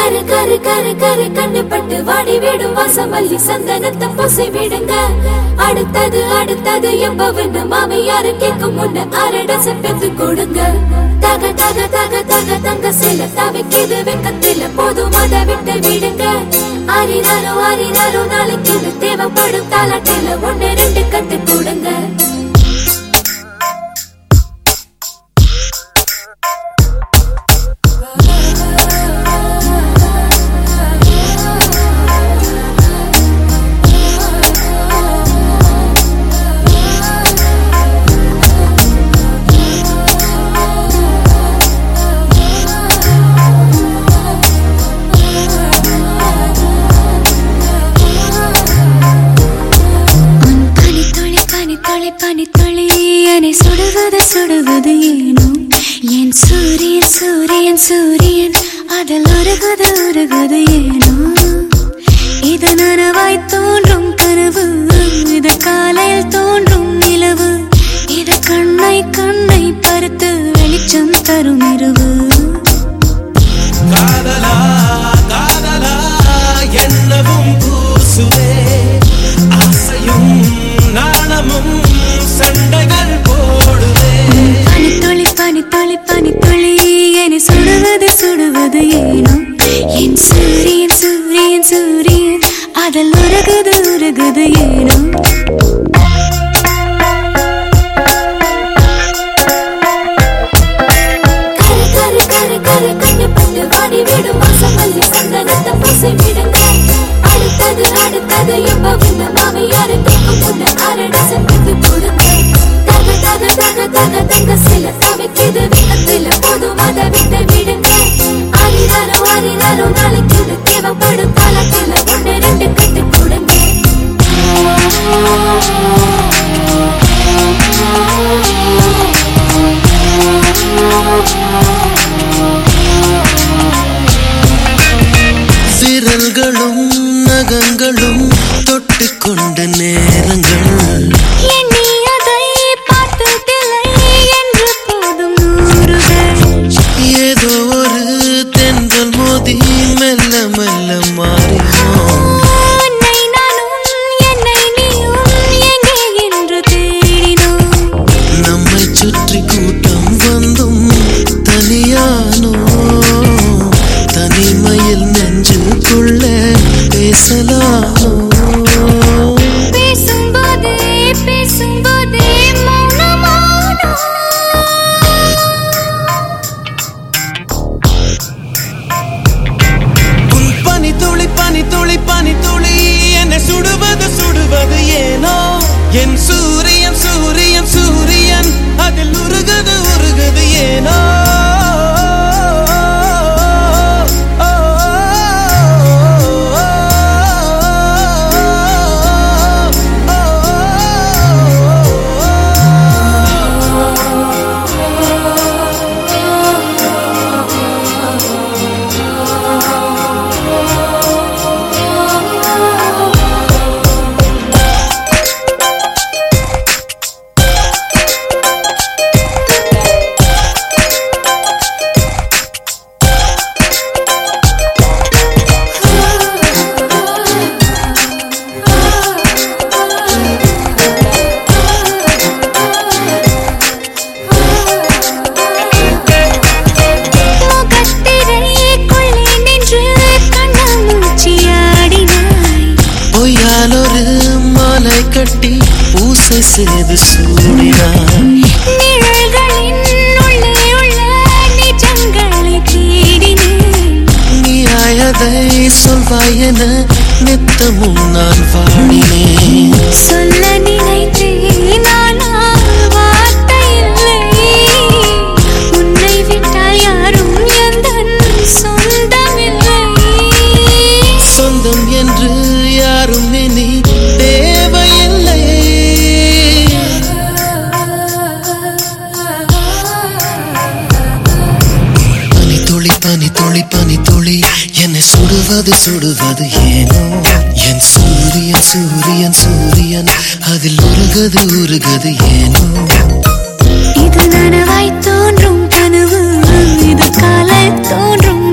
கரு கரு கரு கரு கண்ணு பட்டு வாடி விடும் வாசமல்லி சந்தனத்தை பூசி விடுங்க அடுத்தது அடுத்தது எப்பவென்று மாமியாரு கேட்கும் முன்ன அரடச பெத்து கொடுங்க தக தக தக தக தங்க சில தவிக்கிது வெக்கத்தில போதும் அதை விட்டு விடுங்க ஆறினாரோ ஆறினாரோ நாளைக்கு இது தேவைப்படும் தாலாட்டில ஒன்னு ரெண்டு கத்து கொடுங்க உன் பனித்துளி பனித்துளி பனித்துளி என்னை சுடுவது சுடுவது ஏனோ என் சூரியன் சூரியன் சூரியன் அதில் உருகுது உருகுது ஏனோ இது நனவாய் தோன்றும் கனவு இது காலையில் தோன்றும் நிலவு இது கண்ணை கண்ணை பருத்து வெளிச்சம் தரும் இரவு காதலா காதலா என்னவும் பூசுவே ஆசையும் நாணமும் சண்டைகள் போடுவே பனித்துளி பனித்துளி பனித்துளி என்னை சுடுவது சுடுவது ஏனோ என் சூரியன் சூரியன் சூரியன் அதில் உருகுது உருகுது ஏனோ கரு கரு கரு கரு கண்ணு பட்டு வாடி விடும் வாசமல்லி சந்தனத்தை பூசி விடுங்க அடுத்தது அடுத்தது எப்பவென்று மாமியாரு கேட்கும் முன்ன அரடச பெத்து கொடுங்க தக தக தக தக தங்க சில தவிக்கிது வெக்கத்தில போதும் அதை விட்டு விடுங்க ஆறினாரோ ஆறினாரோ நாளைக்கு இது தேவைப்படும் தாளத்தில ஒன்னு ரெண்டு கத்து கொடுங்க விரல்களும் நகங்களும் தொட்டுக்கொண்ட நேரங்கள் எண்ணி அதை பார்த்ததில்லை என்று போதும் நூறுகள் ஏதோ ஒரு தென்றல் மோதி மெல்ல மெல்ல மாறினோம் உன்னை நானும் என்னை நீயும் எங்கே என்று தேடினோம் நம்மை சுற்றி கூட்டம் வந்தும் தனியானோ தனிமையில் நெஞ்சுக்குள்ள பேசலானோ பேசும்போதே பேசும்போதே மௌனமானோ உன் பனி துளி பனி துளி பனி துளி என்னை சுடுவது சுடுவது ஏனோ என் சூரியன் சூரியன் சூரியன் அதில் உருகுது உருகுது ஏனோ முகத்திரைக்குள்ளே நின்று கண்ணாமூச்சியாடினாய் பொய்யாலொரு மாலை கட்டி பூசை செய்து சூடினான் நிழல்களின் உள்ளே உள்ள நிஜங்களை தேடினேன் நீயாயதை சொல்வாய் என நித்தமும் நான் வாடினேன் சொல்ல நினைத்தேன் ஆனால் வார்த்தை இல்லை உன்னை விட்டால் யாரும் எந்தன் சொந்தமில்லை சொந்தம் என்று யாரும் இனி தேவையில்லை பனி துளி பனி துளி பனி துளி என்னை சுடுவது சுடுவது ஏனோ என் சூரியன் சூரியன் சூரியன் அதில் உருகது உருகது ஏனோ இது நனவாய் தோன்றும் கனவு இது காலை தோன்றும்